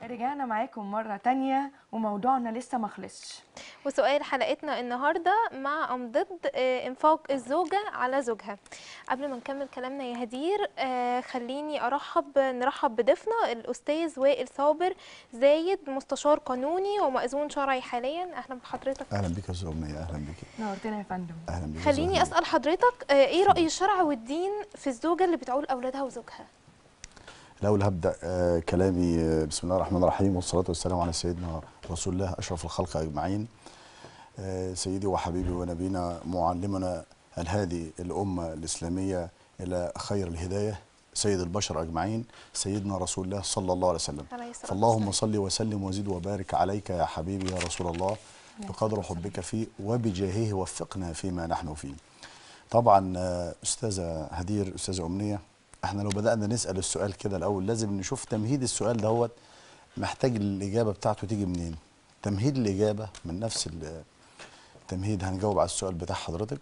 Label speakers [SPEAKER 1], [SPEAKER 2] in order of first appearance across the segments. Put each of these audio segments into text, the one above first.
[SPEAKER 1] رجعنا معاكم مرة تانية وموضوعنا لسه ما خلصش
[SPEAKER 2] وسؤال حلقتنا النهارده مع ام ضد آه، انفاق الزوجه على زوجها قبل ما نكمل كلامنا يا هدير آه، خليني ارحب نرحب بضيفنا الاستاذ وائل صابر زايد مستشار قانوني ومأذون شرعي حاليا اهلا بحضرتك
[SPEAKER 3] اهلا بك يا استاذ امنيه اهلا بك
[SPEAKER 1] نورتنا يا فندم
[SPEAKER 3] اهلا بك يا
[SPEAKER 2] خليني
[SPEAKER 3] أستاذ
[SPEAKER 2] اسال حضرتك آه، ايه راي الشرع والدين في الزوجه اللي بتعول اولادها وزوجها
[SPEAKER 3] الاول هبدا آه كلامي آه بسم الله الرحمن الرحيم والصلاه والسلام على سيدنا رسول الله اشرف الخلق اجمعين آه سيدي وحبيبي ونبينا معلمنا الهادي الامه الاسلاميه الى خير الهدايه سيد البشر اجمعين سيدنا رسول الله صلى الله عليه وسلم
[SPEAKER 2] عليه الصلاة
[SPEAKER 3] فاللهم
[SPEAKER 2] والسلام.
[SPEAKER 3] صل وسلم وزد وبارك عليك يا حبيبي يا رسول الله بقدر حبك فيه وبجاهه وفقنا فيما نحن فيه طبعا آه، استاذه هدير استاذه امنيه احنا لو بدانا نسال السؤال كده الاول لازم نشوف تمهيد السؤال دهوت محتاج الاجابه بتاعته تيجي منين تمهيد الاجابه من نفس ال- التمهيد هنجاوب على السؤال بتاع حضرتك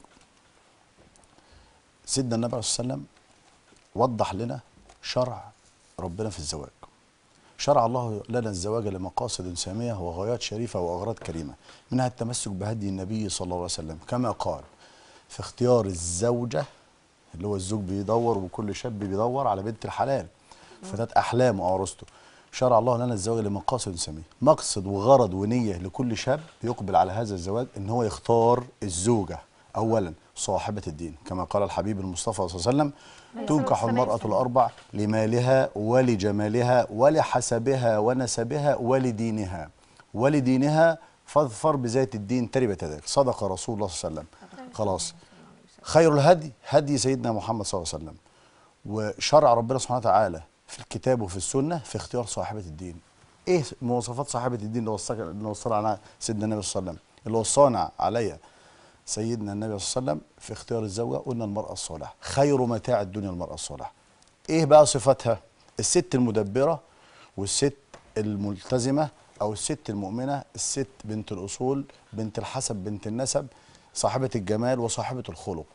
[SPEAKER 3] سيدنا النبي عليه الصلاه والسلام وضح لنا شرع ربنا في الزواج شرع الله لنا الزواج لمقاصد سامية وغايات شريفة وأغراض كريمة منها التمسك بهدي النبي صلى الله عليه وسلم كما قال في اختيار الزوجة اللي هو الزوج بيدور وكل شاب بيدور على بنت الحلال فتاة أحلامه أو عروسته شرع الله لنا الزواج لمقاصد سامية مقصد وغرض ونية لكل شاب يقبل على هذا الزواج إن هو يختار الزوجة أولا صاحبة الدين كما قال الحبيب المصطفى صلى الله عليه وسلم تنكح
[SPEAKER 2] والسلام.
[SPEAKER 3] المرأة الأربع لمالها ولجمالها ولحسبها ونسبها ولدينها ولدينها فاظفر بذات الدين تربت يداك صدق رسول الله صلى الله عليه وسلم خلاص خير الهدي هدي سيدنا محمد صلى الله عليه وسلم وشرع ربنا سبحانه وتعالى في الكتاب وفي السنة في اختيار صاحبة الدين ايه مواصفات صاحبة الدين اللي وصاك اللي وصانا على سيدنا النبي صلى الله عليه وسلم اللي وصانا عليها سيدنا النبي صلى الله عليه وسلم في اختيار الزوجة قلنا المرأة الصالحة خير متاع الدنيا المرأة الصالحة ايه بقى صفاتها الست المدبرة والست الملتزمة او الست المؤمنة الست بنت الاصول بنت الحسب بنت النسب صاحبة الجمال وصاحبة الخلق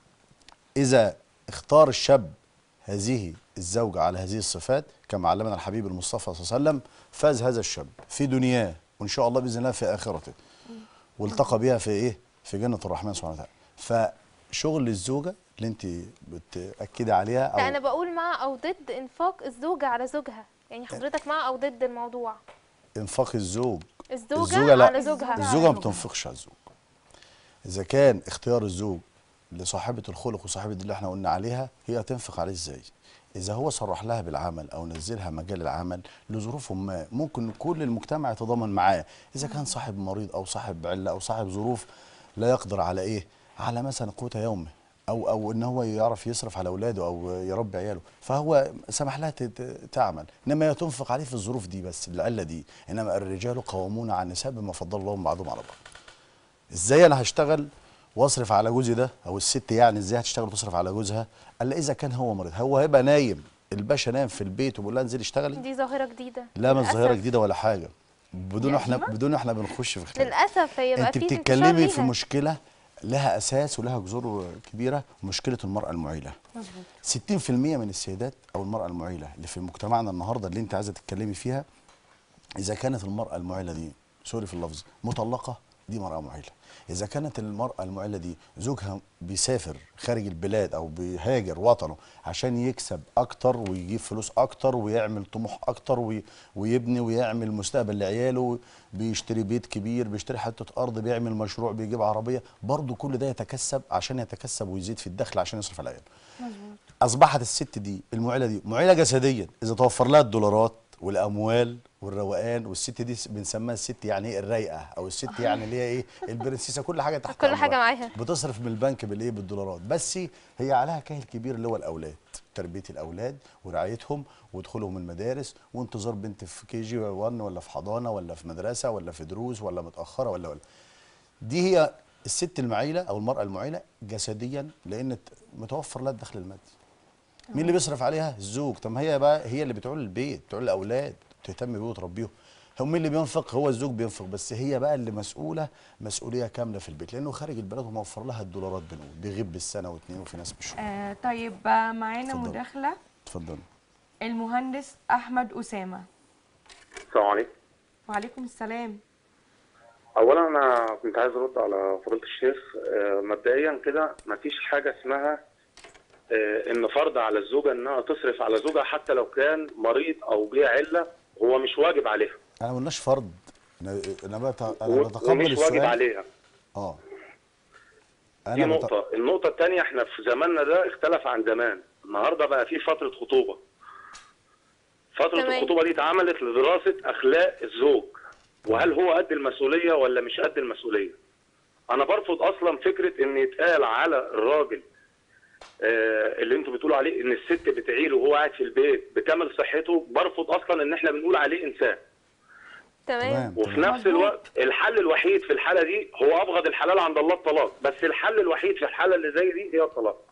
[SPEAKER 3] إذا اختار الشاب هذه الزوجة على هذه الصفات كما علمنا الحبيب المصطفى صلى الله عليه وسلم فاز هذا الشاب في دنياه وإن شاء الله بإذن الله في آخرته والتقى بها في إيه؟ في جنة الرحمن سبحانه وتعالى فشغل الزوجة اللي أنت بتأكدي عليها
[SPEAKER 2] لا انا
[SPEAKER 3] أو
[SPEAKER 2] بقول مع او ضد انفاق الزوجه على زوجها يعني حضرتك مع او ضد الموضوع
[SPEAKER 3] إنفاق الزوج
[SPEAKER 2] الزوجه,
[SPEAKER 3] الزوجة لا
[SPEAKER 2] على زوجها
[SPEAKER 3] الزوجة ما بتنفقش على الزوج إذا كان اختيار الزوج لصاحبة الخلق وصاحبة اللي احنا قلنا عليها هي هتنفق عليه ازاي؟ إذا هو صرح لها بالعمل أو نزلها مجال العمل لظروف ما ممكن كل المجتمع يتضامن معاه، إذا كان صاحب مريض أو صاحب علة أو صاحب ظروف لا يقدر على إيه؟ على مثلا قوت يومه أو أو إن هو يعرف يصرف على أولاده أو يربي عياله، فهو سمح لها تت- تعمل، إنما هي تنفق عليه في الظروف دي بس العلة دي، إنما الرجال قوامون على النساء بما فضل الله بعضهم على بعض. ازاي انا هشتغل واصرف على جوزي ده او الست يعني ازاي هتشتغل وتصرف على جوزها الا اذا كان هو مريض هو هيبقى نايم الباشا نايم في البيت وبيقول لها انزلي اشتغلي
[SPEAKER 2] دي ظاهره جديده
[SPEAKER 3] لا مش ظاهره
[SPEAKER 2] للأسف.
[SPEAKER 3] جديده ولا حاجه بدون
[SPEAKER 1] دي
[SPEAKER 3] احنا
[SPEAKER 1] قديمة؟
[SPEAKER 3] بدون احنا بنخش في خلاف
[SPEAKER 2] للاسف هيبقى
[SPEAKER 3] انت
[SPEAKER 2] في انتشار
[SPEAKER 3] بتتكلمي في
[SPEAKER 2] ليها.
[SPEAKER 3] مشكله لها اساس ولها جذور كبيره مشكله المراه المعيله
[SPEAKER 1] مظبوط
[SPEAKER 3] 60% من السيدات او المراه المعيله اللي في مجتمعنا النهارده اللي انت عايزه تتكلمي فيها اذا كانت المراه المعيله دي سوري في اللفظ مطلقه دي مراه معيله اذا كانت المراه المعيله دي زوجها بيسافر خارج البلاد او بيهاجر وطنه عشان يكسب اكتر ويجيب فلوس اكتر ويعمل طموح اكتر وي ويبني ويعمل مستقبل لعياله بيشتري بيت كبير بيشتري حته ارض بيعمل مشروع بيجيب عربيه برضه كل ده يتكسب عشان يتكسب ويزيد في الدخل عشان يصرف على عياله
[SPEAKER 1] مظبوط
[SPEAKER 3] اصبحت الست دي المعيله دي معيله جسديا اذا توفر لها الدولارات والاموال والروقان والست دي بنسميها الست يعني ايه الرايقه او الست يعني اللي هي ايه البرنسيسه كل حاجه تحت
[SPEAKER 2] كل
[SPEAKER 3] أمرها.
[SPEAKER 2] حاجة معاها.
[SPEAKER 3] بتصرف من البنك بالايه بالدولارات بس هي عليها كاهل كبير اللي هو الاولاد تربيه الاولاد ورعايتهم ودخولهم المدارس وانتظار بنت في كي جي 1 ولا في حضانه ولا في مدرسه ولا في دروس ولا متاخره ولا ولا دي هي الست المعيله او المراه المعيله جسديا لان ت- متوفر لها الدخل المادي مين اللي بيصرف عليها الزوج طب ما هي بقى هي اللي بتعول البيت بتعول الاولاد تهتم بيه وتربيهم هو مين اللي بينفق هو الزوج بينفق بس هي بقى اللي مسؤوله مسؤوليه كامله في البيت لانه خارج البلد وموفر لها الدولارات بنقول بيغيب بالسنه واثنين وفي ناس بالشهر
[SPEAKER 1] آه طيب آه، معانا
[SPEAKER 3] اتفضل.
[SPEAKER 1] مداخله
[SPEAKER 3] اتفضل
[SPEAKER 1] المهندس احمد اسامه
[SPEAKER 4] السلام السلام عليكم
[SPEAKER 1] وعليكم السلام
[SPEAKER 4] اولا انا كنت عايز ارد على فضيله الشيخ آه، مبدئيا كده مفيش حاجه اسمها آه، ان فرض على الزوجه انها تصرف على زوجها حتى لو كان مريض او ليه عله هو مش واجب عليها
[SPEAKER 3] انا ما قلناش فرض انا انا بت-
[SPEAKER 4] و-
[SPEAKER 3] انا بتقبل
[SPEAKER 4] ومش واجب
[SPEAKER 3] السؤال
[SPEAKER 4] عليها
[SPEAKER 3] اه
[SPEAKER 4] دي
[SPEAKER 3] انا بت-
[SPEAKER 4] نقطه النقطه الثانيه احنا في زماننا ده اختلف عن زمان النهارده بقى في فتره خطوبه فتره
[SPEAKER 2] تمام.
[SPEAKER 4] الخطوبه دي اتعملت لدراسه اخلاق الزوج وهل هو قد المسؤوليه ولا مش قد المسؤوليه انا برفض اصلا فكره ان يتقال على الراجل آه، اللي انتوا بتقولوا عليه ان الست بتعيله وهو قاعد في البيت بكامل صحته برفض اصلا ان احنا بنقول عليه انسان
[SPEAKER 2] تمام
[SPEAKER 3] تمام
[SPEAKER 4] وفي
[SPEAKER 3] تمام.
[SPEAKER 4] نفس الوقت الحل الوحيد في الحاله دي هو ابغض الحلال عند الله الطلاق بس الحل الوحيد في الحاله اللي زي دي هي الطلاق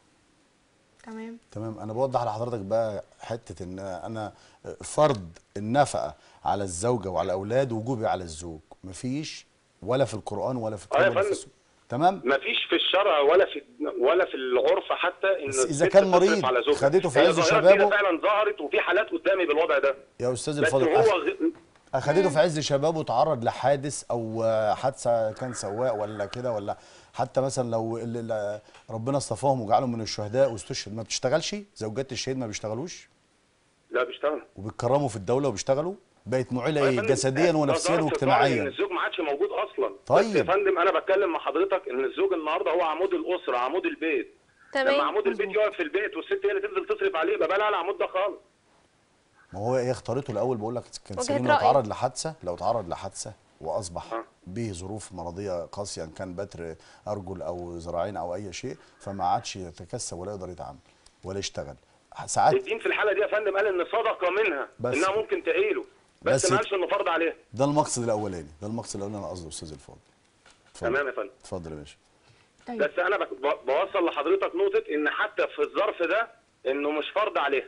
[SPEAKER 1] تمام
[SPEAKER 3] تمام انا بوضح لحضرتك بقى حته ان انا فرض النفقه على الزوجه وعلى الاولاد وجوبي على الزوج مفيش ولا في القران ولا في
[SPEAKER 4] آه يا
[SPEAKER 3] الكتاب ولا في
[SPEAKER 4] فندم.
[SPEAKER 3] السنه تمام
[SPEAKER 4] مفيش في الشرع ولا في ولا في العرف حتى ان
[SPEAKER 3] بس إذا
[SPEAKER 4] الست
[SPEAKER 3] كان
[SPEAKER 4] تصرف
[SPEAKER 3] مريض
[SPEAKER 4] على زوجها.
[SPEAKER 3] خدته في
[SPEAKER 4] هي
[SPEAKER 3] عز
[SPEAKER 4] ظاهرة
[SPEAKER 3] شبابه.
[SPEAKER 4] كده فعلا ظهرت وفي حالات قدامي بالوضع ده
[SPEAKER 3] يا استاذ
[SPEAKER 4] بس
[SPEAKER 3] الفاضل
[SPEAKER 4] هو
[SPEAKER 3] أخ-
[SPEAKER 4] غ...
[SPEAKER 3] اخدته في عز شبابه وتعرض لحادث او آه، حادثه كان سواق ولا كده ولا حتى مثلا لو ال- ال- ربنا اصطفاهم وجعلهم من الشهداء واستشهد ما بتشتغلش زوجات الشهيد ما بيشتغلوش
[SPEAKER 4] لا بيشتغل
[SPEAKER 3] وبيتكرموا في الدوله وبيشتغلوا بقت معيله
[SPEAKER 4] يا
[SPEAKER 3] ايه
[SPEAKER 4] فندم،
[SPEAKER 3] جسديا
[SPEAKER 4] ده
[SPEAKER 3] ونفسيا
[SPEAKER 4] ظهر في الظاهر ان
[SPEAKER 3] واجتماعيا
[SPEAKER 4] الزوج ما عادش موجود اصلا
[SPEAKER 3] طيب.
[SPEAKER 4] بس يا فندم انا بتكلم مع حضرتك ان الزوج النهارده هو عمود الاسره عمود البيت لما
[SPEAKER 2] تمام
[SPEAKER 4] عمود البيت يقعد في البيت والست هي اللي تنزل تصرف عليه يبقى بقى لها العمود ده خالص
[SPEAKER 3] ما هو هي اختارته الاول بقول لك كان
[SPEAKER 2] وجهة
[SPEAKER 3] سليم لو
[SPEAKER 2] رأي.
[SPEAKER 3] تعرض لحادثه لو تعرض لحادثه واصبح
[SPEAKER 4] آه.
[SPEAKER 3] به ظروف مرضيه قاسيه ان كان بتر ارجل او ذراعين او اي شيء فما عادش يتكسب ولا يقدر يتعامل ولا يشتغل ساعات
[SPEAKER 4] الدين في الحاله دي يا فندم قال ان صدقه منها
[SPEAKER 3] بس.
[SPEAKER 4] انها ممكن تعيله بس,
[SPEAKER 3] بس-
[SPEAKER 4] ما قالش انه فرض عليها
[SPEAKER 3] ده المقصد الاولاني ده المقصد الاولاني انا قصدي استاذ الفاضل اتفضل.
[SPEAKER 4] تمام يا فندم
[SPEAKER 3] اتفضل يا باشا
[SPEAKER 1] طيب
[SPEAKER 4] بس انا بك- ب- بوصل لحضرتك نقطه ان حتى في الظرف ده انه مش فرض عليها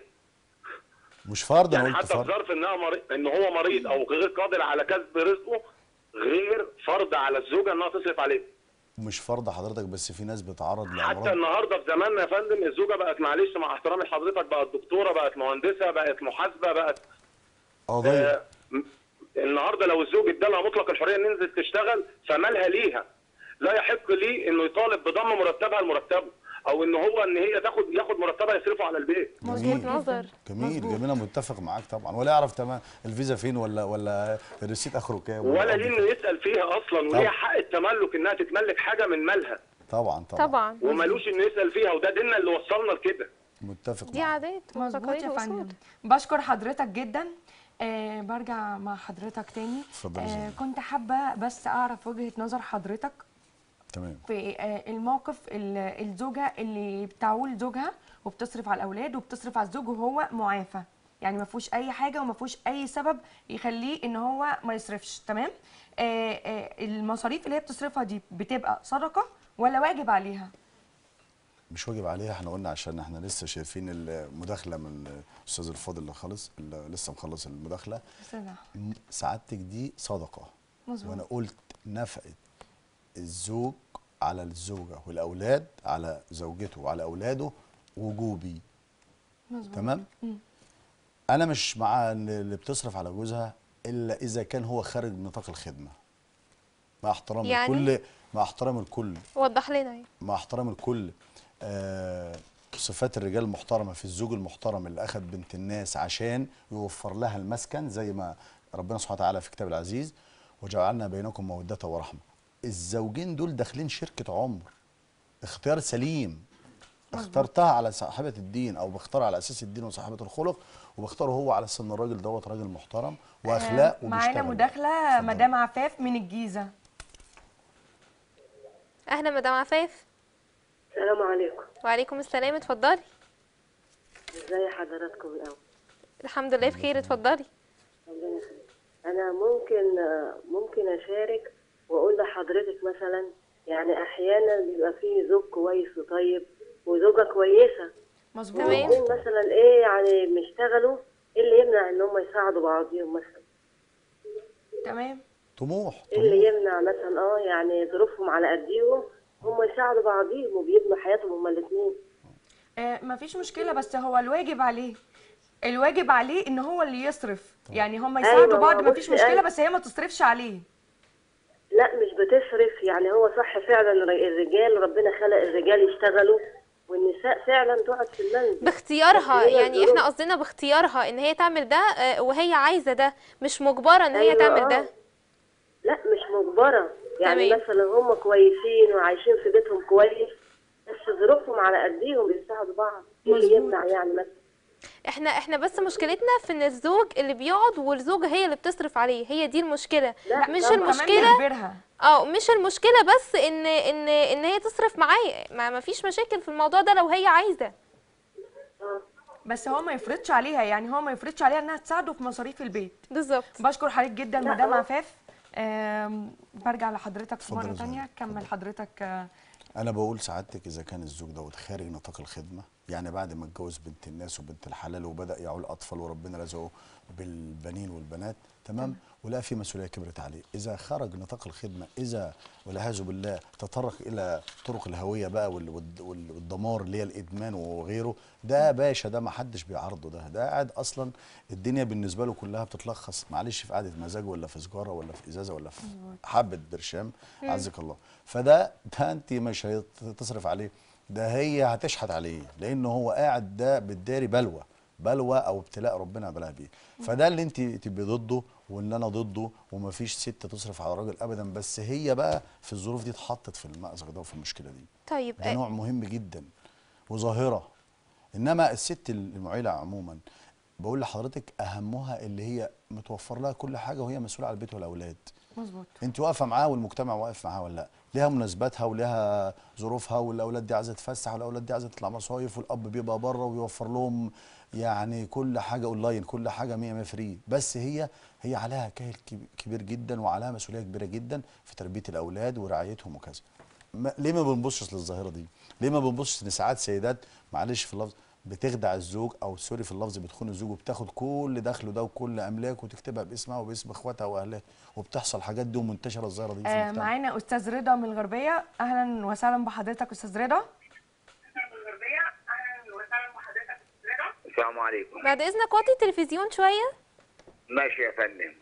[SPEAKER 3] مش فرض انا
[SPEAKER 4] يعني
[SPEAKER 3] قلت
[SPEAKER 4] حتى في
[SPEAKER 3] فرض
[SPEAKER 4] ظرف انها مريض ان هو مريض او غير قادر على كسب رزقه غير فرض على الزوجه انها تصرف عليه
[SPEAKER 3] مش فرض حضرتك بس في ناس بتعرض
[SPEAKER 4] حتى
[SPEAKER 3] لامراض
[SPEAKER 4] النهارده في زماننا يا فندم الزوجه بقت معلش مع احترامي لحضرتك بقت دكتوره بقت مهندسه بقت محاسبه بقت
[SPEAKER 3] قضيه
[SPEAKER 4] آه، م- النهارده لو الزوج ادالها مطلق الحريه ان ننزل تشتغل فمالها ليها لا يحق ليه انه يطالب بضم مرتبها لمرتبه او ان هو ان هي تاخد ياخد مرتبها يصرفه على البيت
[SPEAKER 1] مظبوط
[SPEAKER 3] جميل.
[SPEAKER 2] نظر.
[SPEAKER 1] جدا.
[SPEAKER 3] جميل
[SPEAKER 1] مظبوط.
[SPEAKER 3] جميل انا متفق معاك طبعا ولا يعرف تمام الفيزا فين ولا ولا الريسيت اخره كام
[SPEAKER 4] ولا
[SPEAKER 3] القبض
[SPEAKER 4] ليه انه
[SPEAKER 3] كام.
[SPEAKER 4] يسال فيها اصلا
[SPEAKER 3] طب.
[SPEAKER 4] وليها حق التملك انها تتملك حاجه من مالها
[SPEAKER 3] طبعا طبعا
[SPEAKER 2] طبعا
[SPEAKER 4] ومالوش انه يسال فيها وده ديننا اللي وصلنا لكده
[SPEAKER 3] متفق
[SPEAKER 2] دي
[SPEAKER 3] معاك
[SPEAKER 2] عادات
[SPEAKER 1] مظبوط
[SPEAKER 2] وتقاليد
[SPEAKER 1] يا
[SPEAKER 2] وأصول.
[SPEAKER 1] فندم بشكر حضرتك جدا آه برجع مع حضرتك تاني
[SPEAKER 3] اتفضلي
[SPEAKER 1] آه
[SPEAKER 3] زينب.
[SPEAKER 1] كنت حابة بس أعرف وجهة نظر حضرتك
[SPEAKER 3] تمام
[SPEAKER 1] في آه الموقف ال- الزوجة اللي بتعول زوجها وبتصرف على الأولاد وبتصرف على الزوج وهو معافى يعني ما فيهوش أي حاجة وما فيهوش أي سبب يخليه إن هو ما يصرفش تمام آه آه المصاريف اللي هي بتصرفها دي بتبقى صدقة ولا واجب عليها
[SPEAKER 3] مش واجب عليها احنا قلنا عشان احنا لسه شايفين المداخله من الاستاذ الفاضل اللي خلص اللي لسه مخلص المداخله
[SPEAKER 1] بصراحة.
[SPEAKER 3] م- سعادتك دي صدقه
[SPEAKER 1] مظبوط.
[SPEAKER 3] وانا قلت نفقه الزوج على الزوجه والاولاد على زوجته وعلى اولاده وجوبي
[SPEAKER 1] مظبوط
[SPEAKER 3] تمام انا مش مع ان اللي بتصرف على جوزها الا اذا كان هو خارج نطاق الخدمه مع احترام
[SPEAKER 2] يعني؟
[SPEAKER 3] الكل مع احترام الكل
[SPEAKER 2] وضح لنا يعني.
[SPEAKER 3] مع احترام الكل آه صفات الرجال المحترمه في الزوج المحترم اللي اخذ بنت الناس عشان يوفر لها المسكن زي ما ربنا سبحانه وتعالى في كتاب العزيز وجعلنا بينكم موده ورحمه الزوجين دول داخلين شركه عمر اختيار سليم اخترتها على صاحبه الدين او بختار على اساس الدين وصاحبه الخلق وبختاره هو على اساس ان الراجل دوت راجل محترم واخلاق
[SPEAKER 1] آه، معانا
[SPEAKER 3] وبيشتغل.
[SPEAKER 1] مداخلة
[SPEAKER 3] اتفضل.
[SPEAKER 1] مدام عفاف من الجيزة
[SPEAKER 2] اهلا مدام عفاف
[SPEAKER 5] السلام عليكم
[SPEAKER 2] وعليكم السلام اتفضلي
[SPEAKER 5] ازي حضراتكم الاول
[SPEAKER 2] الحمد لله بخير اتفضلي
[SPEAKER 5] ربنا يخليك انا ممكن آه، ممكن اشارك واقول لحضرتك مثلا يعني احيانا بيبقى فيه زوج كويس وطيب وزوجه كويسه
[SPEAKER 1] مظبوط
[SPEAKER 2] تمام.
[SPEAKER 5] ويكون مثلا ايه يعني بيشتغلوا ايه اللي يمنع ان هم يساعدوا بعضهم مثلا
[SPEAKER 1] تمام
[SPEAKER 3] طموح
[SPEAKER 5] ايه اللي
[SPEAKER 3] طموح
[SPEAKER 5] يمنع مثلا اه يعني ظروفهم على قديهم هم يساعدوا بعضهم وبيبنوا حياتهم هما الاثنين
[SPEAKER 1] آه مفيش مشكلة بس هو الواجب عليه الواجب عليه ان هو اللي يصرف يعني هم
[SPEAKER 5] أيوة،
[SPEAKER 1] يساعدوا
[SPEAKER 5] ما
[SPEAKER 1] بعض
[SPEAKER 5] هو
[SPEAKER 1] ما فيش
[SPEAKER 5] بصي،
[SPEAKER 1] مشكله
[SPEAKER 5] أيوة.
[SPEAKER 1] بس هي ما تصرفش عليه
[SPEAKER 5] لا مش بتصرف يعني هو صح فعلا ر- الرجال ربنا خلق الرجال يشتغلوا والنساء فعلا تقعد في المنزل
[SPEAKER 2] باختيارها
[SPEAKER 5] بس هي
[SPEAKER 2] يعني احنا
[SPEAKER 5] الظروف.
[SPEAKER 2] قصدنا باختيارها ان هي تعمل ده آه، وهي عايزه ده مش مجبره ان هي
[SPEAKER 5] أيوة،
[SPEAKER 2] تعمل
[SPEAKER 5] آه.
[SPEAKER 2] ده
[SPEAKER 5] لا مش مجبرة يعني
[SPEAKER 2] تمام.
[SPEAKER 5] مثلا هم كويسين وعايشين في بيتهم كويس بس ظروفهم على قديهم بيساعدوا بعض إيه اللي
[SPEAKER 1] مظبوط.
[SPEAKER 5] يمنع يعني مثلا
[SPEAKER 2] احنا احنا بس مشكلتنا في ان الزوج اللي بيقعد والزوجه هي اللي بتصرف عليه هي دي المشكله
[SPEAKER 5] لا،
[SPEAKER 2] مش
[SPEAKER 5] طبعاً.
[SPEAKER 1] كمان
[SPEAKER 2] المشكله
[SPEAKER 1] بيجبرها
[SPEAKER 2] اه مش المشكله بس ان ان ان هي تصرف معاه ما ما فيش مشاكل في الموضوع ده لو هي عايزه
[SPEAKER 5] آه.
[SPEAKER 1] بس هو ما يفرضش عليها يعني هو ما يفرضش عليها انها تساعده في مصاريف البيت
[SPEAKER 2] بالظبط
[SPEAKER 1] بشكر حضرتك جدا
[SPEAKER 5] لا،
[SPEAKER 1] مدام
[SPEAKER 5] هو-
[SPEAKER 1] عفاف آم، برجع لحضرتك
[SPEAKER 3] اتفضل
[SPEAKER 1] مره
[SPEAKER 3] يا
[SPEAKER 1] تانية
[SPEAKER 3] زهرة،
[SPEAKER 1] كمل
[SPEAKER 3] اتفضل.
[SPEAKER 1] حضرتك آه،
[SPEAKER 3] انا بقول سعادتك اذا كان الزوج دوت خارج نطاق الخدمه يعني بعد ما اتجوز بنت الناس وبنت الحلال وبدا يعول اطفال وربنا رزقه بالبنين والبنات تمام ولا في مسؤوليه كبرت عليه اذا خرج نطاق الخدمه اذا والعياذ بالله تطرق الى طرق الهويه بقى وال- وال- وال- والدمار اللي هي الادمان وغيره ده باشا ده ما حدش بيعارضه ده ده قاعد اصلا الدنيا بالنسبه له كلها بتتلخص معلش في قعده مزاج ولا في سجاره ولا في ازازه ولا في حبه برشام عزك الله فده ده انت مش هتصرف عليه ده هي هتشحت عليه لان هو قاعد ده بالداري بلوى بلوى او ابتلاء ربنا بلاها بيه فده اللي انت تبقي ضده واللي انا ضده ومفيش ست تصرف على راجل ابدا بس هي بقى في الظروف دي اتحطت في المأزق ده وفي المشكله دي
[SPEAKER 2] طيب
[SPEAKER 3] ده
[SPEAKER 2] آه،
[SPEAKER 3] نوع مهم جدا وظاهره انما الست المعيله عموما بقول لحضرتك اهمها اللي هي متوفر لها كل حاجه وهي مسؤوله على البيت والاولاد
[SPEAKER 1] مظبوط
[SPEAKER 3] انت واقفه معاها والمجتمع واقف معاها ولا لا ليها مناسباتها وليها ظروفها والاولاد دي عايزه تتفسح والاولاد دي عايزه تطلع مصايف والاب بيبقى بره ويوفر لهم يعني كل حاجه اونلاين كل حاجه 100 100 فري بس هي هي عليها كاهل كب- كبير جدا وعليها مسؤوليه كبيره جدا في تربيه الاولاد ورعايتهم وكذا ما ليه ما بنبصش للظاهره دي ليه ما بنبصش ان ساعات سيدات معلش في اللفظ بتخدع الزوج او سوري في اللفظ بتخون الزوج وبتاخد كل دخله ده وكل املاكه وتكتبها باسمها وباسم اخواتها واهلها وبتحصل حاجات دي ومنتشره الظاهره دي في
[SPEAKER 1] آه،
[SPEAKER 3] المجتمع
[SPEAKER 1] معانا استاذ رضا من الغربيه اهلا وسهلا بحضرتك استاذ رضا
[SPEAKER 6] السلام عليكم
[SPEAKER 2] بعد اذنك وطي التلفزيون شويه
[SPEAKER 6] ماشي يا فندم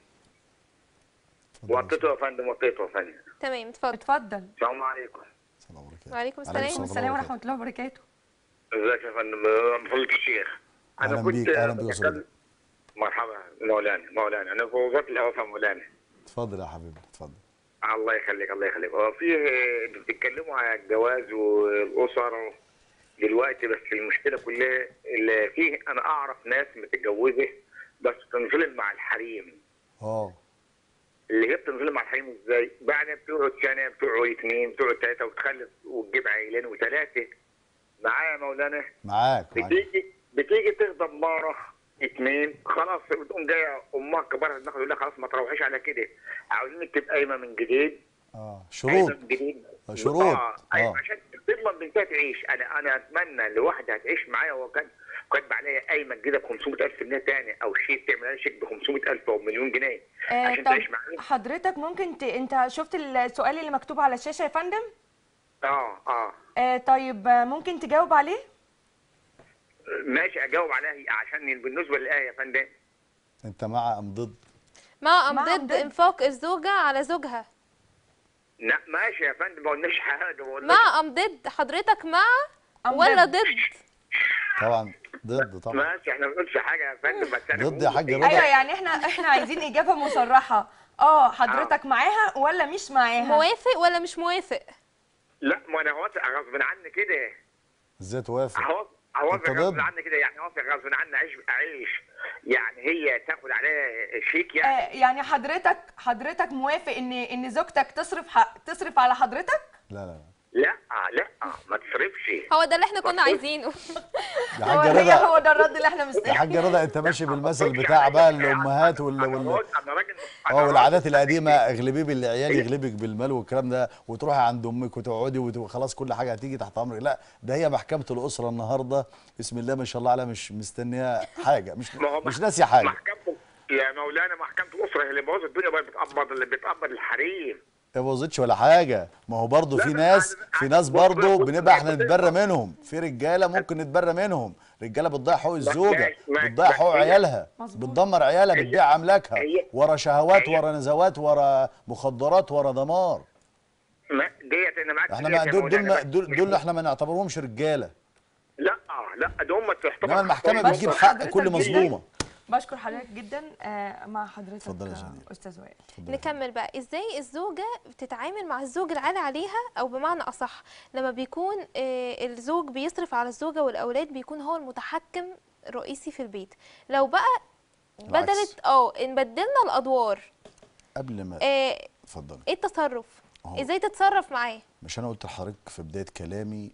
[SPEAKER 3] اتفضل يا
[SPEAKER 6] وطيته يا فندم وطيته يا فندم
[SPEAKER 2] تمام اتفضل
[SPEAKER 1] اتفضل
[SPEAKER 6] السلام عليكم
[SPEAKER 3] السلام عليكم
[SPEAKER 2] وعليكم السلام.
[SPEAKER 1] وعليكم السلام ورحمه الله وبركاته
[SPEAKER 6] ازيك يا فندم فضيلة الشيخ
[SPEAKER 3] أهلاً بيك، أهلاً بيك يا أستاذ
[SPEAKER 6] بتكلم- مرحبا مولانا مولانا انا في وزاره الاوقاف مولانا
[SPEAKER 3] اتفضل يا حبيبي اتفضل
[SPEAKER 6] الله يخليك الله يخليك هو في انتوا بتتكلموا على الجواز والاسر دلوقتي بس المشكله كلها اللي فيه انا اعرف ناس متجوزه بس تنظلم مع الحريم
[SPEAKER 3] اه
[SPEAKER 6] اللي هي بتنظلم مع الحريم ازاي؟ بعد ما بتقعد سنه بتقعد اثنين بتقعد ثلاثه وتخلف وتجيب عيلين وثلاثه معايا يا مولانا
[SPEAKER 3] معاك معاك
[SPEAKER 6] بتيجي بتيجي تغضب مره اثنين خلاص بتقوم جايه امها كبرها دماغها تقول لها خلاص ما تروحيش على كده عاوزينك تبقى قايمه من جديد
[SPEAKER 3] اه
[SPEAKER 6] قايمه
[SPEAKER 3] شروط
[SPEAKER 6] من جديد
[SPEAKER 3] شروط.
[SPEAKER 6] اه ايوه
[SPEAKER 3] آه.
[SPEAKER 6] عشان تضمن بنتها تعيش انا انا اتمنى لواحده هتعيش معايا وكان كاتبه عليا قايمه جديده ب 500000 جنيه تاني او شيك تعمل عليها شيك ب 500000 او مليون جنيه
[SPEAKER 1] آه،
[SPEAKER 6] عشان تعيش
[SPEAKER 1] طب
[SPEAKER 6] معايا
[SPEAKER 1] حضرتك ممكن ت... انت شفت السؤال اللي مكتوب على الشاشه يا فندم
[SPEAKER 6] اه اه
[SPEAKER 1] آه طيب آه، ممكن تجاوب عليه
[SPEAKER 6] ماشي اجاوب عليها عشان بالنسبه للايه يا فندم
[SPEAKER 3] انت مع ام ضد
[SPEAKER 2] مع ام
[SPEAKER 1] مع أم
[SPEAKER 2] ضد
[SPEAKER 1] ضد.
[SPEAKER 2] انفاق الزوجه على زوجها
[SPEAKER 6] لا ماشي يا فندم ما قلناش حاجه والله
[SPEAKER 2] مع ام ضد حضرتك مع
[SPEAKER 1] أم
[SPEAKER 2] ولا
[SPEAKER 1] ضد.
[SPEAKER 2] ضد
[SPEAKER 3] طبعا ضد طبعا
[SPEAKER 6] ماشي احنا ما بنقولش حاجه يا فندم بس انا
[SPEAKER 3] ضد يا
[SPEAKER 6] بقول
[SPEAKER 3] حاج
[SPEAKER 6] إيه؟
[SPEAKER 3] رضا.
[SPEAKER 1] ايوه يعني احنا احنا عايزين اجابه مصرحه اه حضرتك معاها ولا مش معاها
[SPEAKER 2] موافق ولا مش موافق
[SPEAKER 6] لا ما انا واثق غصب عني كده
[SPEAKER 3] ازاي توافق
[SPEAKER 6] هواثق هواثق
[SPEAKER 3] أنت
[SPEAKER 6] غصب
[SPEAKER 3] ضد؟
[SPEAKER 6] عني كده يعني واثق غصب عني اعيش اعيش يعني هي تاخد عليها شيك يعني
[SPEAKER 1] آه يعني حضرتك حضرتك موافق ان ان زوجتك تصرف ح... تصرف على حضرتك
[SPEAKER 3] لا لا لا
[SPEAKER 6] لا لا ما تصرفش
[SPEAKER 2] هو ده اللي احنا كنا عايزينه
[SPEAKER 3] يا
[SPEAKER 1] هو
[SPEAKER 3] حاج
[SPEAKER 1] هي
[SPEAKER 3] رضا
[SPEAKER 1] هو ده الرد اللي احنا
[SPEAKER 3] يا
[SPEAKER 1] مستنيين
[SPEAKER 3] حاج رضا انت ماشي
[SPEAKER 6] لا، ما
[SPEAKER 3] بالمثل
[SPEAKER 6] تقولش
[SPEAKER 3] بتاع
[SPEAKER 6] عليا
[SPEAKER 3] بقى
[SPEAKER 6] كده يا عم.
[SPEAKER 3] الامهات وال
[SPEAKER 6] أنا
[SPEAKER 3] وال
[SPEAKER 6] راجل- انا راجل أنا
[SPEAKER 3] اه
[SPEAKER 6] راجل
[SPEAKER 3] والعادات
[SPEAKER 6] مستني.
[SPEAKER 3] القديمه اغلبيه بالعيال يغلبك بالمال والكلام ده وتروحي عند امك وتقعدي وت- وخلاص كل حاجه هتيجي تحت امرك لا ده هي محكمه الاسره النهارده بسم الله ما شاء الله عليها مش مستنيه حاجه مش
[SPEAKER 6] ما هو
[SPEAKER 3] مش
[SPEAKER 6] مح-
[SPEAKER 3] ناسيه حاجه
[SPEAKER 6] محكمة يا مولانا محكمة الأسرة هي اللي بوظت الدنيا بقت بتقبض اللي بتقبض الحريم
[SPEAKER 3] ما باظتش ولا حاجه ما هو برضه
[SPEAKER 6] لا،
[SPEAKER 3] في
[SPEAKER 6] بس
[SPEAKER 3] ناس
[SPEAKER 6] أنا-
[SPEAKER 3] في
[SPEAKER 6] أنا
[SPEAKER 3] ناس
[SPEAKER 6] بص-
[SPEAKER 3] برضه
[SPEAKER 6] بص-
[SPEAKER 3] بنبقى احنا
[SPEAKER 6] بص-
[SPEAKER 3] نتبرى منهم في رجاله ممكن نتبرى منهم رجاله بتضيع حقوق الزوجه
[SPEAKER 6] ماشي- ماشي-
[SPEAKER 3] بتضيع حقوق
[SPEAKER 6] ماشي.
[SPEAKER 3] عيالها
[SPEAKER 1] مظبوط.
[SPEAKER 3] بتدمر عيالها
[SPEAKER 6] هي-
[SPEAKER 3] بتبيع املاكها
[SPEAKER 6] هي-
[SPEAKER 3] ورا شهوات
[SPEAKER 6] هي-
[SPEAKER 3] ورا نزوات ورا مخدرات ورا دمار
[SPEAKER 6] ما- ديت انا معاك
[SPEAKER 3] احنا
[SPEAKER 6] فيها
[SPEAKER 3] ما
[SPEAKER 6] يا
[SPEAKER 3] دول دول,
[SPEAKER 6] مولانا،
[SPEAKER 3] ما
[SPEAKER 6] بس
[SPEAKER 3] دول,
[SPEAKER 6] مش-
[SPEAKER 3] دول احنا ما نعتبرهمش رجاله
[SPEAKER 6] لا لا ده هم تعتبر
[SPEAKER 3] انما المحكمه
[SPEAKER 6] خطايا.
[SPEAKER 3] بتجيب
[SPEAKER 1] بشكر
[SPEAKER 3] حق
[SPEAKER 1] حضرتك
[SPEAKER 3] كل
[SPEAKER 1] جداً.
[SPEAKER 3] مظلومه
[SPEAKER 1] بشكر حضرتك جدا آه، مع حضرتك
[SPEAKER 3] اتفضلي يا
[SPEAKER 1] آه،
[SPEAKER 3] سعدية.
[SPEAKER 1] استاذ وائل
[SPEAKER 2] نكمل بقى ازاي الزوجة بتتعامل مع الزوج العالي عليها او بمعنى اصح لما بيكون آه، الزوج بيصرف على الزوجة والاولاد بيكون هو المتحكم الرئيسي في البيت لو بقى
[SPEAKER 3] العكس.
[SPEAKER 2] بدلت اه ان بدلنا الادوار
[SPEAKER 3] قبل ما
[SPEAKER 2] آه،
[SPEAKER 3] اتفضلي
[SPEAKER 2] ايه التصرف
[SPEAKER 3] أهو.
[SPEAKER 2] ازاي تتصرف معاه
[SPEAKER 3] مش انا قلت لحضرتك في بدايه كلامي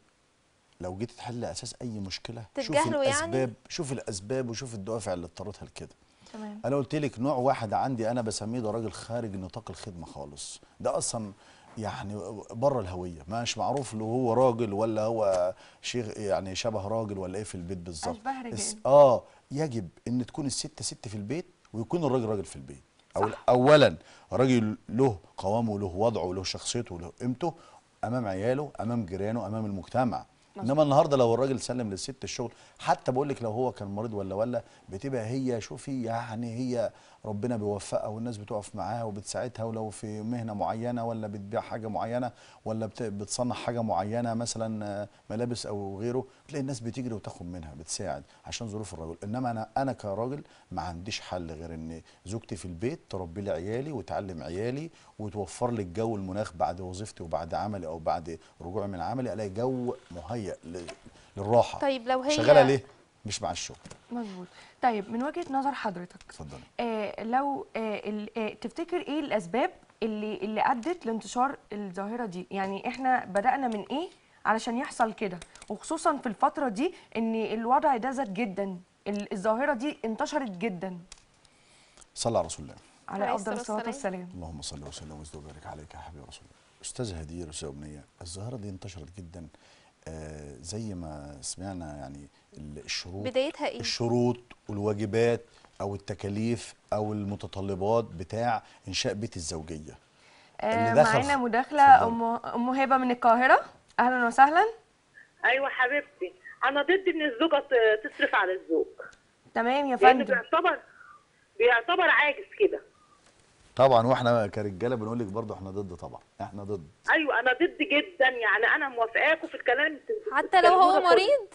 [SPEAKER 3] لو جيت تحل اساس اي مشكله شوف
[SPEAKER 2] تتجاهله يعني؟
[SPEAKER 3] الاسباب شوف الاسباب وشوف الدوافع اللي اضطرتها لكده
[SPEAKER 1] تمام
[SPEAKER 3] انا قلت لك نوع واحد عندي انا بسميه ده راجل خارج نطاق الخدمه خالص ده اصلا يعني بره الهويه مش معروف له هو راجل ولا هو شيخ يعني شبه راجل ولا ايه في البيت بالظبط
[SPEAKER 1] أشبه رجال.
[SPEAKER 3] الس- اه يجب ان تكون الست ست في البيت ويكون الراجل راجل في البيت أو اولا راجل له قوامه وله وضعه وله شخصيته وله قيمته امام عياله امام جيرانه امام المجتمع انما النهارده لو الراجل سلم للست الشغل حتى بقول لك لو هو كان مريض ولا ولا بتبقى هي شوفي يعني هي ربنا بيوفقها والناس بتقف معاها وبتساعدها ولو في مهنه معينه ولا بتبيع حاجه معينه ولا بت- بتصنع حاجه معينه مثلا آه، ملابس او غيره تلاقي الناس بتجري وتاخد منها بتساعد عشان ظروف الرجل انما انا انا كراجل ما عنديش حل غير ان زوجتي في البيت تربي لي عيالي وتعلم عيالي وتوفر لي الجو المناخ بعد وظيفتي وبعد عملي او بعد رجوعي من عملي الاقي جو مهيئ ل- للراحه
[SPEAKER 2] طيب لو هي
[SPEAKER 3] شغاله ليه مش مع الشغل
[SPEAKER 1] مظبوط طيب من وجهة نظر حضرتك
[SPEAKER 3] اتفضلي
[SPEAKER 1] آه لو آه ال- آه تفتكر ايه الاسباب اللي اللي ادت لانتشار الظاهره دي يعني احنا بدانا من ايه علشان يحصل كده وخصوصا في الفتره دي ان الوضع ده زاد جدا ال- الظاهره دي انتشرت جدا
[SPEAKER 3] صلى على رسول الله
[SPEAKER 1] على
[SPEAKER 2] عليه
[SPEAKER 1] افضل
[SPEAKER 2] الصلاة
[SPEAKER 1] الصلاه
[SPEAKER 2] والسلام.
[SPEAKER 1] والسلام
[SPEAKER 3] اللهم صل وسلم وزد وبارك عليك يا حبيبي رسول الله استاذ هدير استاذ امنيه الظاهره دي انتشرت جدا آه زي ما سمعنا يعني ال- الشروط
[SPEAKER 2] بدايتها ايه
[SPEAKER 3] الشروط والواجبات او التكاليف او المتطلبات بتاع انشاء بيت الزوجيه
[SPEAKER 1] آه
[SPEAKER 3] اللي دخل
[SPEAKER 1] معانا
[SPEAKER 3] خ-
[SPEAKER 1] مداخله
[SPEAKER 3] اتفضلي.
[SPEAKER 1] ام ام هبه من القاهره اهلا وسهلا
[SPEAKER 7] ايوه حبيبتي انا ضد ان الزوجه ت- تصرف على الزوج
[SPEAKER 1] تمام يا
[SPEAKER 7] لانه
[SPEAKER 1] فندم
[SPEAKER 7] بيعتبر بيعتبر عاجز كده
[SPEAKER 3] طبعا واحنا كرجاله بنقول لك برضه احنا ضد طبعا احنا ضد
[SPEAKER 7] ايوه انا ضد جدا يعني انا موافقاكم في الكلام اللي بت-
[SPEAKER 2] حتى لو هو
[SPEAKER 7] بتتكلموه ده كله.
[SPEAKER 2] مريض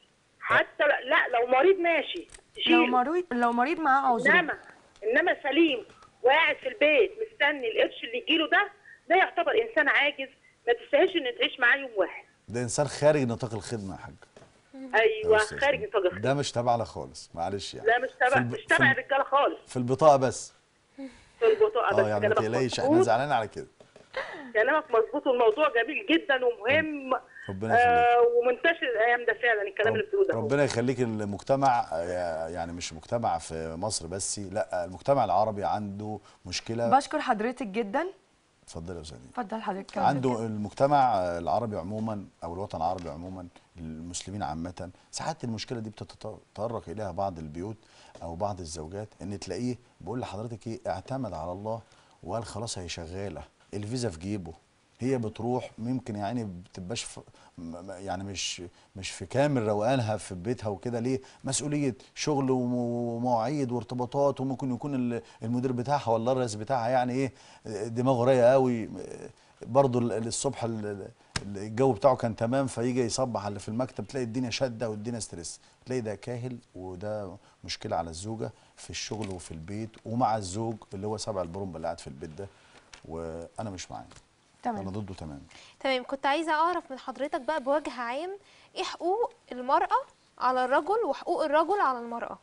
[SPEAKER 7] حتى لا, لا لو مريض ماشي
[SPEAKER 1] لو
[SPEAKER 7] تشيله
[SPEAKER 1] مريض لو مريض معاه عذر
[SPEAKER 7] انما انما سليم وقاعد في البيت مستني القرش اللي يجيله ده ده يعتبر انسان عاجز ما تستاهلش ان تعيش معاه يوم واحد
[SPEAKER 3] ده انسان خارج نطاق الخدمه يا حاج يا
[SPEAKER 7] ايوه
[SPEAKER 3] أستاذ.
[SPEAKER 7] خارج نطاق الخدمة.
[SPEAKER 3] ده مش تبعنا خالص معلش يعني
[SPEAKER 7] لا مش
[SPEAKER 3] في
[SPEAKER 7] تبع
[SPEAKER 3] الب-
[SPEAKER 7] مش
[SPEAKER 3] في
[SPEAKER 7] تبع
[SPEAKER 3] الب-
[SPEAKER 7] الرجاله خالص
[SPEAKER 3] في البطاقه بس
[SPEAKER 7] في البطاقه
[SPEAKER 3] اه
[SPEAKER 7] بس
[SPEAKER 3] يعني ما
[SPEAKER 7] كلامك
[SPEAKER 3] تقلقيش احنا
[SPEAKER 7] مظبوط.
[SPEAKER 3] زعلانين على كده
[SPEAKER 7] كلامك مظبوط والموضوع جميل جدا ومهم
[SPEAKER 3] ربنا يخليك
[SPEAKER 7] آه ومنتشر الايام ده فعلا الكلام اللي بتقوله ده
[SPEAKER 3] ربنا يخليك المجتمع آه، يعني مش مجتمع في مصر بس لا المجتمع العربي عنده مشكله
[SPEAKER 1] بشكر حضرتك جدا
[SPEAKER 3] اتفضلي يا استاذ
[SPEAKER 1] اتفضل حضرتك كمل.
[SPEAKER 3] عنده المجتمع العربي عموما او الوطن العربي عموما المسلمين عامه ساعات المشكله دي بتتطرق اليها بعض البيوت او بعض الزوجات ان تلاقيه بقول لحضرتك ايه اعتمد على الله وقال خلاص هي شغاله الفيزا في جيبه هي بتروح ممكن يعني بتبقاش ف- م- م- يعني مش مش في كامل روقانها في بيتها وكده ليه مسؤوليه شغل وم- ومواعيد وارتباطات وممكن يكون ال- المدير بتاعها ولا الرئيس بتاعها يعني ايه دماغه رايقه قوي برضه ال- ال- الصبح ال- ال- الجو بتاعه كان تمام فيجي يصبح على اللي في المكتب تلاقي الدنيا شاده والدنيا ستريس تلاقي ده كاهل وده مشكله على الزوجه في الشغل وفي البيت ومع الزوج اللي هو سبع البرمبه اللي قاعد في البيت ده وانا مش معاه انا
[SPEAKER 1] تمام
[SPEAKER 3] ضده تمام
[SPEAKER 2] تمام كنت عايزة أعرف من حضرتك بقى بوجه عام إيه حقوق المرأة على الرجل وحقوق الرجل على المرأة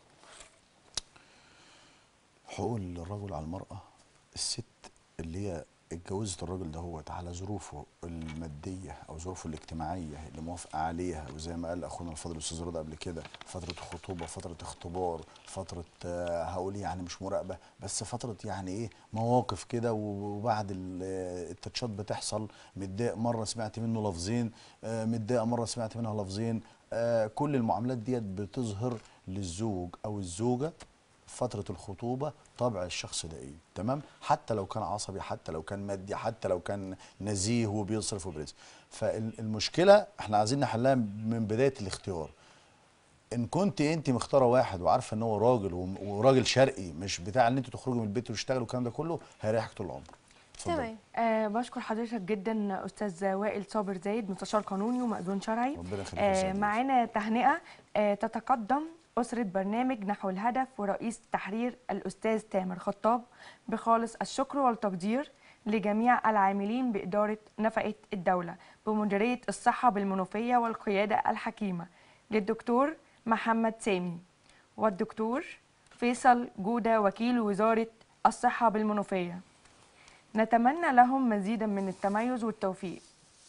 [SPEAKER 3] حقوق الرجل على المرأة الست اللي هي اتجوزت الراجل ده هو على ظروفه المادية أو ظروفه الاجتماعية اللي موافقة عليها وزي ما قال أخونا الفاضل الأستاذ رضا قبل كده فترة خطوبة فترة اختبار فترة آه، هقول يعني مش مراقبة بس فترة يعني إيه مواقف كده وبعد ال- آه، التاتشات بتحصل متضايق مرة سمعت منه لفظين آه، متضايقة مرة سمعت منها لفظين آه، كل المعاملات ديت بتظهر للزوج أو الزوجة فتره الخطوبه طبع الشخص ده ايه تمام حتى لو كان عصبي حتى لو كان مادي حتى لو كان نزيه وبيصرف وبيرزق فالمشكله احنا عايزين نحلها من بدايه الاختيار ان كنت انت مختاره واحد وعارفه ان هو راجل وم- وراجل شرقي مش بتاع ان انت تخرجوا من البيت وتشتغلوا والكلام ده كله هيريحك طول العمر اتفضلي.
[SPEAKER 2] تمام
[SPEAKER 1] آه بشكر حضرتك جدا استاذ وائل صابر زايد مستشار قانوني ومأذون شرعي
[SPEAKER 3] ربنا يخليك يا
[SPEAKER 1] آه
[SPEAKER 3] أستاذ
[SPEAKER 1] معانا تهنئه آه تتقدم أسرة برنامج نحو الهدف ورئيس تحرير الأستاذ تامر خطاب بخالص الشكر والتقدير لجميع العاملين بإدارة نفقة الدولة بمديرية الصحة بالمنوفية والقيادة الحكيمة للدكتور محمد سامي والدكتور فيصل جودة وكيل وزارة الصحة بالمنوفية نتمنى لهم مزيدا من التميز والتوفيق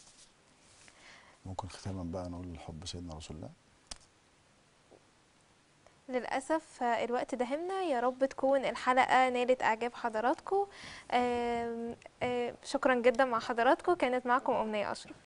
[SPEAKER 3] ممكن ختاما بقى نقول الحب سيدنا رسول الله
[SPEAKER 2] للأسف آه، الوقت دهمنا يا رب تكون الحلقة نالت إعجاب حضراتكم آم، آه، شكرا جدا مع حضراتكم كانت معكم أمنية أشرف